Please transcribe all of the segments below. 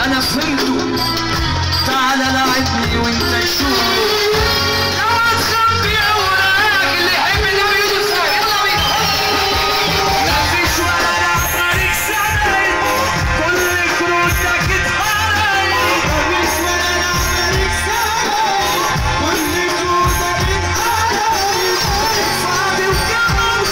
انا فهمته تعالى لعبني وانت شوف لا تخبي اوراق اللي يحب النبي يدوس يلا بينا مفيش ولا لعبة سنة كل كروتك اتحرق مفيش ولا لعبة سنة كل كروتك اتحرق فاضي وكمان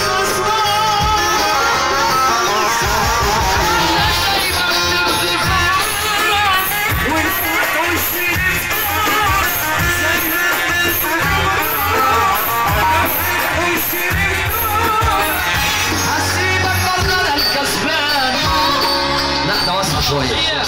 هسيبك برضه انا الكسبان لا ده وسع شويه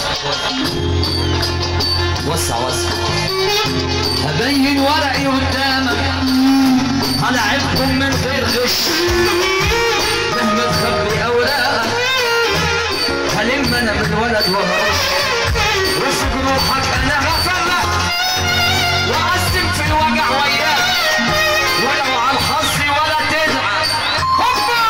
وسع وسع هبين ورقي قدامك هلعبكم من غير غش مهما تخبي اوراقك هلم انا من ولد وهرش وفي جروحك انا هفرق واقسم في الوجع وياك ولو على الحظ ولا تدعى هوبا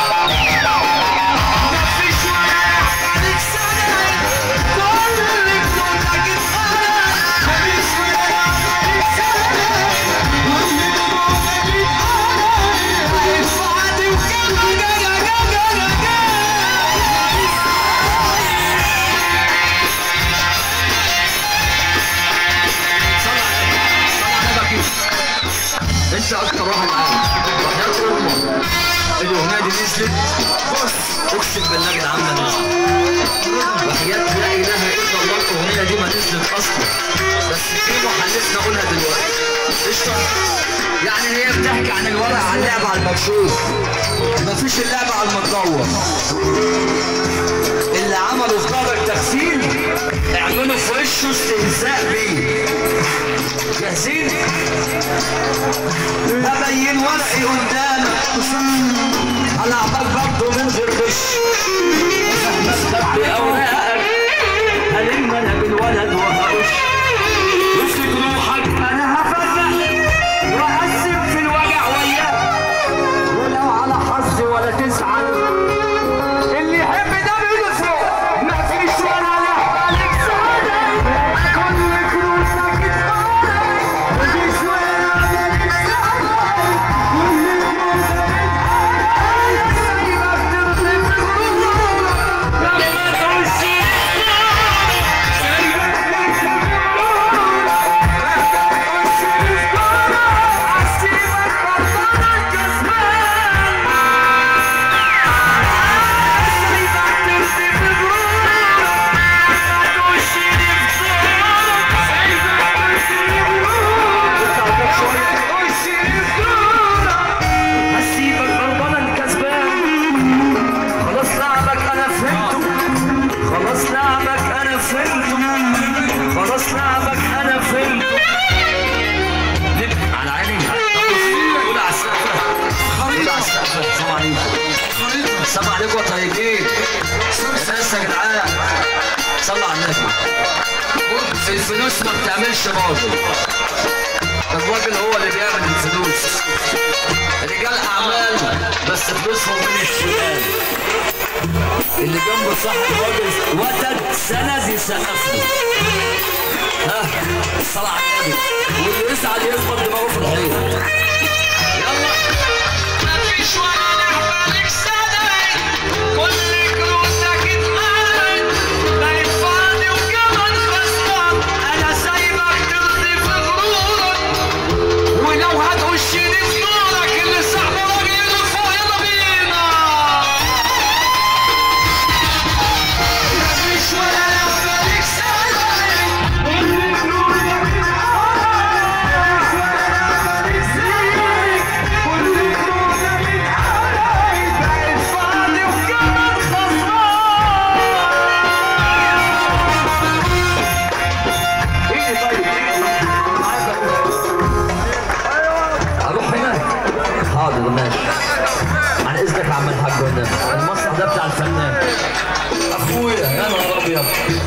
مفيش ولا يحتاج سنة كل جنودك اتخلق مفيش ولا يحتاج سنة كل جنودك اتخلق الفاضي وكمان جا جا جا جا جا جا انت اكتر واحد عارف وحياة امك الاغنيه دي نزلت بص اقسم بالله يا جدعان ما نزلت وحياة لا اله الا الله الاغنيه دي ما نزلت اصلا بس في محلفنا اقولها دلوقتي قشطه يعني هي بتحكي عن الورق على اللعب على المكشوف مفيش اللعب على المدور اللي عملوا في ظهرك تغسيل اعملوا في وشه استهزاء بيه جاهزين؟ هبين ورقي قدامك هلعبك برضه من غير غش مهما تخبي اوراقك هلم انا بالولد وهقش وفي جروحك انا هفرق واقسم في الوجع وياك ولو على حظي ولا تزعل اللي يحب ده بيدفع مفيش ولا لحظة لك سعادة كل فلوسك اتفرج مفيش ولا لحظة لك سعادة كل فلوسك اتفرج سايبك ترضي في غرورك لما تخش سايبك ترضي في غرورك تخش في غرورك هسيبك بطلك كسبان هسيبك برضه انا الكسبان خلاص لعبك انا فهمته خلاص لعبك انا فهمته خلاص لعبك انا فهمته على عيني قول على السقف قول على السقف السلام عليكم السلام عليكم يا طيبين اساس يا جدعان صلوا على النبي الفلوس ما بتعملش راجل الراجل هو اللي بيعمل الفلوس رجال اعمال بس فلوسهم من الشمال اللي جنبه صاحب راجل وتد سند يسقف له ها صلى على النبي واللي يسعد يخبط دماغه في الحيط يلا مفيش ولا لعبة لك سنة كل كروتك اتقلب بقيت فاضي وكمان خسران انا سايبك ترضي في غرورك ولو هتخشني في نورك اللي صاحب راجل يدور فوق يلا بينا مفيش ولا لعبة لك سنة كل كروتك اتقلب ولا لعبة لك سنة كل كروتك اتقلب بقيت فاضي وكمان خسران ايه طيب اروح هناك حاضر ماشي عن اذنك يا عم الحاج والنبي المسرح ده بتاع الفنان اخويا يا نهار ابيض